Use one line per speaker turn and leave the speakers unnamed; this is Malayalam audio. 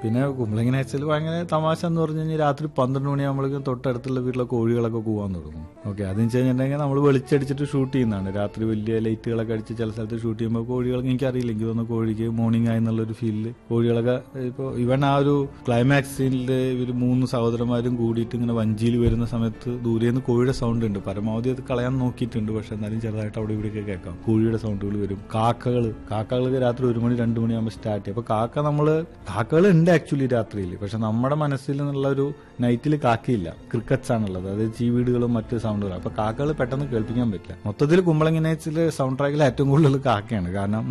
പിന്നെ കുമ്പളങ്ങി നൈറ്റ്സിൽ ഭയങ്കര തമാശ എന്ന് പറഞ്ഞു കഴിഞ്ഞാൽ രാത്രി പന്ത്രണ്ട് മണിയാകുമ്പോഴേക്കും തൊട്ടടുത്തുള്ള വീട്ടിലെ കോഴികളൊക്കെ കൂവാൻ തുടങ്ങും ഓക്കെ അതെന്ന് വെച്ച് കഴിഞ്ഞിട്ടുണ്ടെങ്കിൽ നമ്മൾ വെളിച്ചടിച്ചിട്ട് ഷൂട്ട് ചെയ്യുന്നതാണ് രാത്രി വലിയ ലൈറ്റുകളൊക്കെ അടിച്ച് ചില സ്ഥലത്ത് ഷൂട്ട് ചെയ്യുമ്പോൾ കോഴികൾക്ക് എനിക്കറിയില്ല എനിക്ക് തോന്നുന്നു കോഴിക്ക് മോർണിംഗ് ആയി എന്നുള്ളൊരു ഫീലിൽ കോഴികളൊക്കെ ഇപ്പോൾ ഇവൻ ആ ഒരു ക്ലൈമാക്സ് സീനിൽ ഇവർ മൂന്ന് സഹോദരന്മാരും കൂടിയിട്ട് ഇങ്ങനെ വഞ്ചിയിൽ വരുന്ന സമയത്ത് ദൂരെ നിന്ന് കോഴിയുടെ സൗണ്ട് ഉണ്ട് പരമാവധി അത് കളയാൻ നോക്കിയിട്ടുണ്ട് പക്ഷെ എന്നാലും ചെറുതായിട്ട് അവിടെ ഇവിടെയൊക്കെ കേൾക്കാം കോഴിയുടെ സൗണ്ടുകൾ വരും കാക്കകൾ കാക്കകൾക്ക് രാത്രി ഒരു മണി രണ്ട് മണിയാകുമ്പോൾ സ്റ്റാർട്ട് ചെയ്യും അപ്പൊ കാക്ക നമ്മള് കാക്കകൾ ഉണ്ട് ആക്ച്വലി രാത്രിയിൽ പക്ഷെ നമ്മുടെ മനസ്സിൽ നിന്നുള്ള ഒരു നൈറ്റിൽ കാക്കയില്ല ക്രിക്കറ്റ്സ് ആണുള്ളത് അതായത് ചീവീടുകളും മറ്റ് സൗണ്ടുകളും അപ്പൊ കാക്കകൾ പെട്ടെന്ന് കേൾപ്പിക്കാൻ പറ്റില്ല മൊത്തത്തിൽ കുമ്പളങ്ങി നൈറ്റ്സിൽ സൗണ്ട് ട്രാക്കിൽ ഏറ്റവും കൂടുതൽ കാക്കയാണ് കാരണം